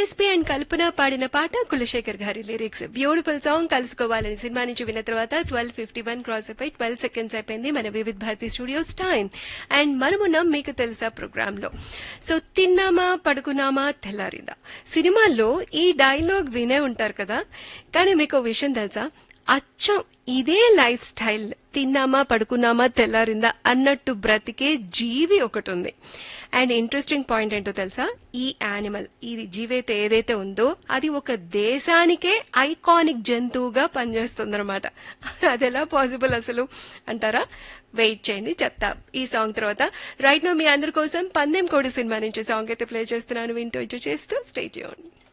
DSP and కల్పన పాడిన పాట కులశేఖర్ గారి లిరిక్స్ బ్యూటిఫుల్ సాంగ్ కలుసుకోవాలని సినిమా నుంచి విన్న తర్వాత ట్వెల్వ్ ఫిఫ్టీ వన్ క్రాస్ అయిపోయి ట్వెల్వ్ సెకండ్స్ అయిపోయింది మన Vividh Bharati studios time and మనమున్నాం మీకు తెలుసా ప్రోగ్రామ్ లో సో తిన్నామా పడుకున్నామా తెల్లారిందా సినిమాల్లో ఈ డైలాగ్ వినే ఉంటారు కదా కానీ మీకు విషయం తెలుసా అచ్చం ఇదే లైఫ్ స్టైల్ తిన్నామా పడుకున్నామా తెల్లారిందా అన్నట్టు బ్రతికే జీవి ఒకటి ఉంది అండ్ ఇంట్రెస్టింగ్ పాయింట్ ఏంటో తెలుసా ఈ యానిమల్ ఈ జీవైతే ఏదైతే ఉందో అది ఒక దేశానికే ఐకానిక్ జంతువుగా పనిచేస్తుందన్నమాట అది ఎలా పాసిబుల్ అసలు అంటారా వెయిట్ చేయండి చెప్తా ఈ సాంగ్ తర్వాత రైట్ నో మీ అందరి కోసం పందెం కోడి సినిమా నుంచి సాంగ్ అయితే ప్లే చేస్తున్నాను వింటూ ఇచ్చు చేస్తూ స్టేట్ చేయండి